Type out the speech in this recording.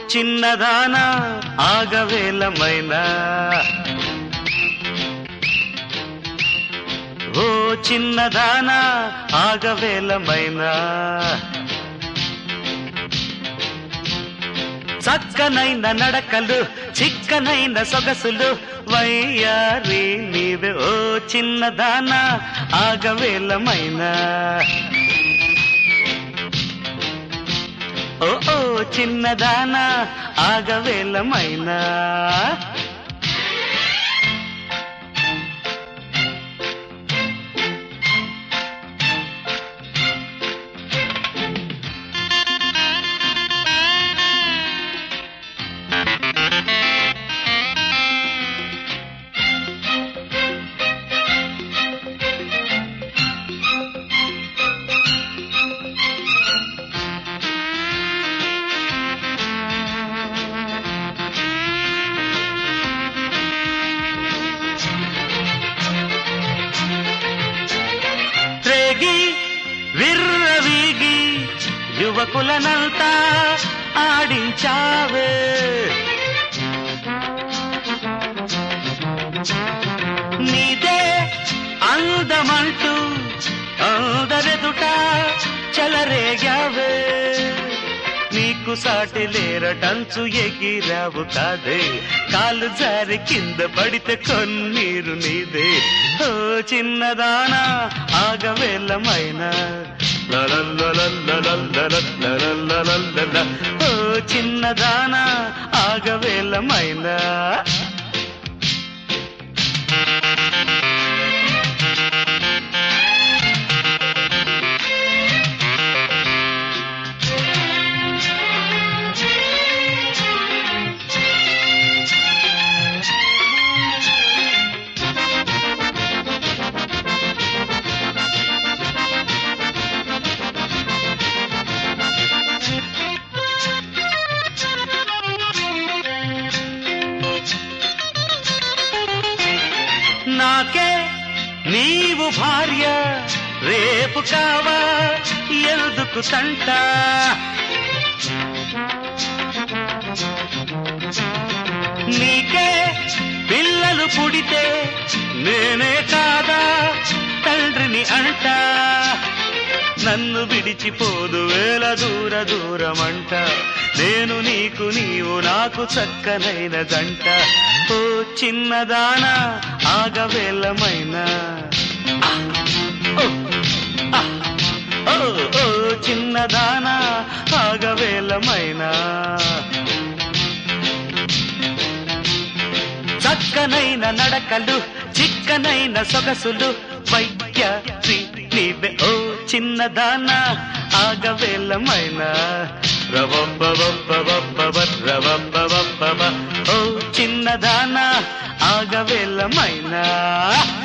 చిన్నదానా ఆగవేలమైనా ఓ చిన్నదానా ఆగవేలమైనా చక్కనైన నడకలు చిక్కనైన సొగసులు వయ్యారి నీవే ఓ చిన్నదానా ఆగవేలమైనా ఓ ఓ చిన్నదానా ఆగవేలమైనా త్రేగి విర్రవీగి యువకులనంతా ఆడించావే నీదే అందమంటూ అందరెదుట చెలరేగావే నీకు సాటి లేరటంచు ఎగిరావు కాదే కాలు జారి కింద పడితే కొన్నీరు నీదే ఓ చిన్నదానా ఆగవేలమైనా లలల్లలల్లలల్లలల్లలల్లలల్ల. ఓ చిన్నదానా ఆగవేలమైనా నాకే నీవు భార్య రేపు కావా ఎందుకు తంట నీకే పిల్లలు పుడితే నేనే కాదా తండ్రిని అంట నన్ను విడిచిపోదు వేల దూర దూరమంట నేను నీకు నీవు నాకు చక్కనైన జంట ఓ చిన్నదానా ఆగవేలమైనా ఓ, ఆ, ఓ, ఓ చిన్నదానా ఆగవేలమైనా చక్కనైన నడకలు చిక్కనైన సొగసులు వైద్య నీవే ఓ చిన్నదానా ఆగవేలమైన రవబ్బవబ్బవబ్బవ రవబ్బవబ్బవ ఓ చిన్నదానా ఆగవేలమైనా